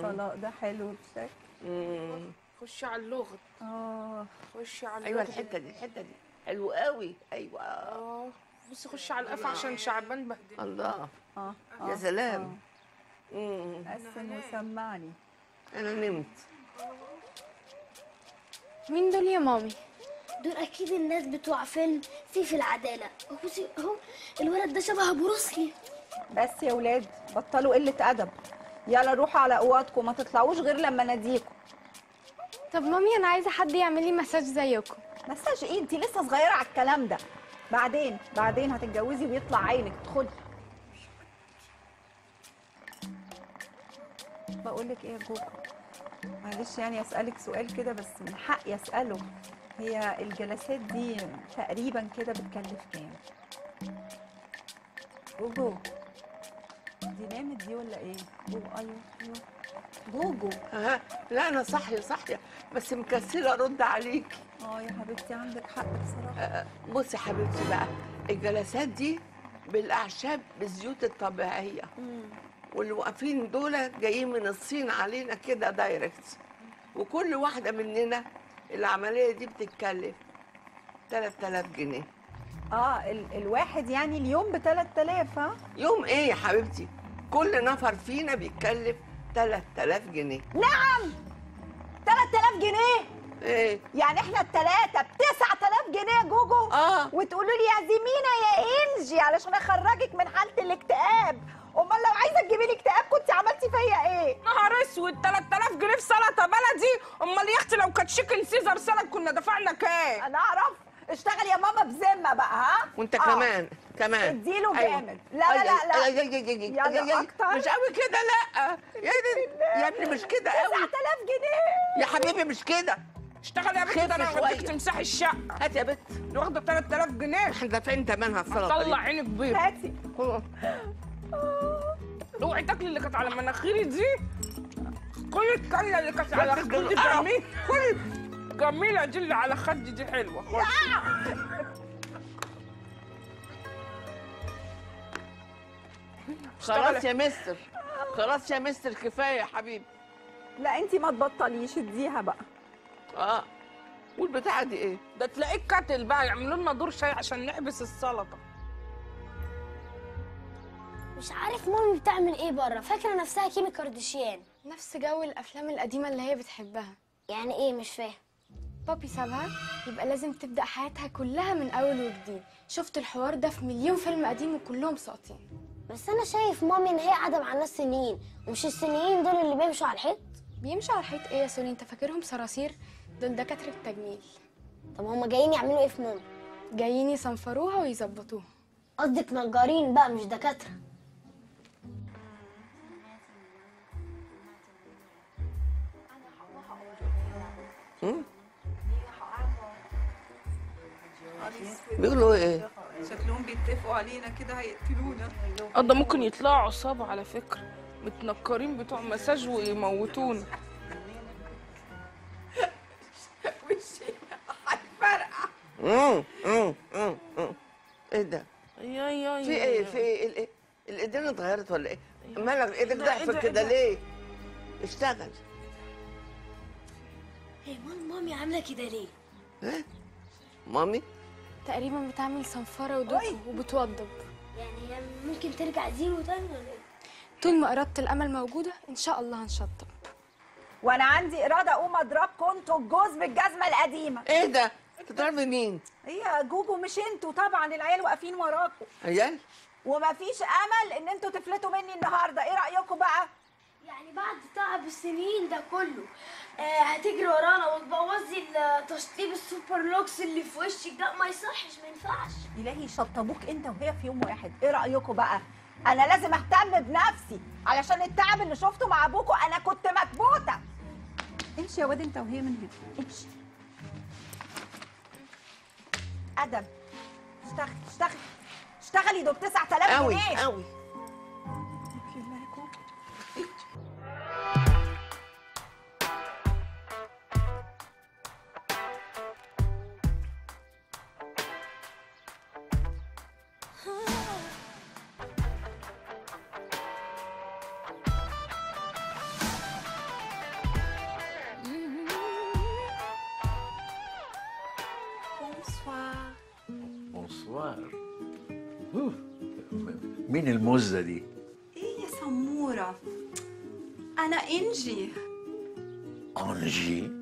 الطلاق ده حلو بشكل مم. خشي على اللغة اه خشي على ايوه اللغة الحته دي الحته دي حلو قوي ايوه اه بصي خشي على القفا عشان شعبان بهدل الله اه يا آه، سلام مم. آه. قسم وسمعني انا نمت مين دول يا مامي دول اكيد الناس بتوع فيلم سيف العداله بصي اهو الولد ده شبه بروسلي بس يا ولاد بطلوا قله ادب يلا روحوا على اوضكم ما تطلعوش غير لما ناديكم طب مامي انا عايزه حد يعمل لي مساج زيكم مساج ايه انت لسه صغيره على الكلام ده بعدين بعدين هتتجوزي ويطلع عينك ادخلي بقول لك ايه يا جوجو معلش يعني اسالك سؤال كده بس من حقي اساله هي الجلسات دي تقريبا كده بتكلف كام جوجو دي نامت دي ولا ايه جوجو ايوه ايوه جوجو ها لا انا صاحيه صاحيه بس مكسله ارد عليك اه يا حبيبتي عندك حق بصراحه آه، بصي يا حبيبتي بقى الجلسات دي بالاعشاب بالزيوت الطبيعيه واللي واقفين دول جايين من الصين علينا كده دايركت وكل واحده مننا العمليه دي بتتكلف 3000 جنيه اه ال الواحد يعني اليوم ب 3000 ها يوم ايه يا حبيبتي كل نفر فينا بيتكلف 3000 جنيه نعم 3000 جنيه ايه يعني احنا الثلاثه ب 9000 جنيه يا جوجو اه وتقولوا لي يا زمينه يا انجي علشان اخرجك من حاله الاكتئاب امال لو عايزه تجيبي لي اكتئاب كنت عملتي فيا ايه نهار اسود 3000 جنيه في سلطة بلدي امال يا اختي لو كانت شيكن سيزر سلطة كنا دفعنا كام انا اعرف اشتغل يا ماما بذمه بقى ها وانت آه. كمان كمان اديله أيوة. جامد لا لا لا لا أي- أي- أي- أي- يلا أي- أي- أكتر. مش قوي كده لا يا ابني- يا ابني مش كده قوي 9000 جنيه يا حبيبي مش كده اشتغل يا بنت خف ده انا شوية. هوديك تمسحي الشقة هات يا بت دي واخدة 3000 جنيه احنا دافعين ثمنها السلطه طلع دي عينك بيض هاتي اوعي تاكلي اللي كانت على مناخيري دي كل الكلة اللي كانت على بس خدي بالقرف. جميل كل جميلة دي اللي على خدي دي حلوة خد. خلاص يا مستر خلاص يا مستر كفايه يا حبيبي لا انت ما تبطليش اديها بقى اه والبتاعه دي ايه ده تلاقيك كاتل بقى يعملوا لنا دور شاي عشان نحبس السلطة مش عارف مامي بتعمل ايه بره فاكره نفسها كيمي كارديشيان نفس جو الافلام القديمه اللي هي بتحبها يعني ايه مش فاهم بابي سابها يبقى لازم تبدا حياتها كلها من اول وجديد شفت الحوار ده في مليون فيلم قديم وكلهم ساقطين بس انا شايف مامي ان هي قاعده مع الناس سنين ومش السنيين دول اللي بيمشوا على الحيط بيمشوا على الحيط ايه يا سوني انت فاكرهم صراصير دول دكاتره تجميل طب هما جايين يعملوا ايه في مامي جايين يصنفروها ويظبطوها قصدك نجارين بقى مش دكاتره بيقولوا ايه شكلهم بيتفقوا علينا كده هيقتلونا اه ده ممكن يطلعوا عصابة على فكرة متنكرين بتوع مساج ويموتونا امم امم امم أمم. ايه ده يا يا في ايه في ايه ال- إيه؟ الايدين اتغيرت ولا ايه مالك ايدك ده إيه ده؟ ضعفت إيه كده ده؟ ليه اشتغل هي مال مامي عامله كده ليه ها مامي تقريبا بتعمل صنفره ودوكو وبتوضب يعني هي ممكن ترجع زيرو تاني ولا ايه طول ما اراده الامل موجوده ان شاء الله هنشطب وانا عندي اراده اقوم اضربكم انتوا الجوز بالجزمه القديمه ايه ده تضربي مين هي جوجو مش انتوا طبعا العيال واقفين وراكم عيال ومفيش امل ان انتوا تفلتوا مني النهارده ايه رايكم بقى يعني بعد تعب السنين ده كله آه هتجري ورانا وتبوظي التشطيب السوبر لوكس اللي في وشك ده ما يصحش ما ينفعش إلهي يشطبوك انت وهي في يوم واحد ايه رايكم بقى انا لازم اهتم بنفسي علشان التعب اللي شفته مع ابوكوا انا كنت مكبوته امشي يا واد انت وهي من هنا امشي ادم اشتغل اشتغل اشتغلي دول 9000 قوي جنيه قوي في مالكوا؟ أوه. مين المزة دي؟ ايه يا سموره انا انجي أنجي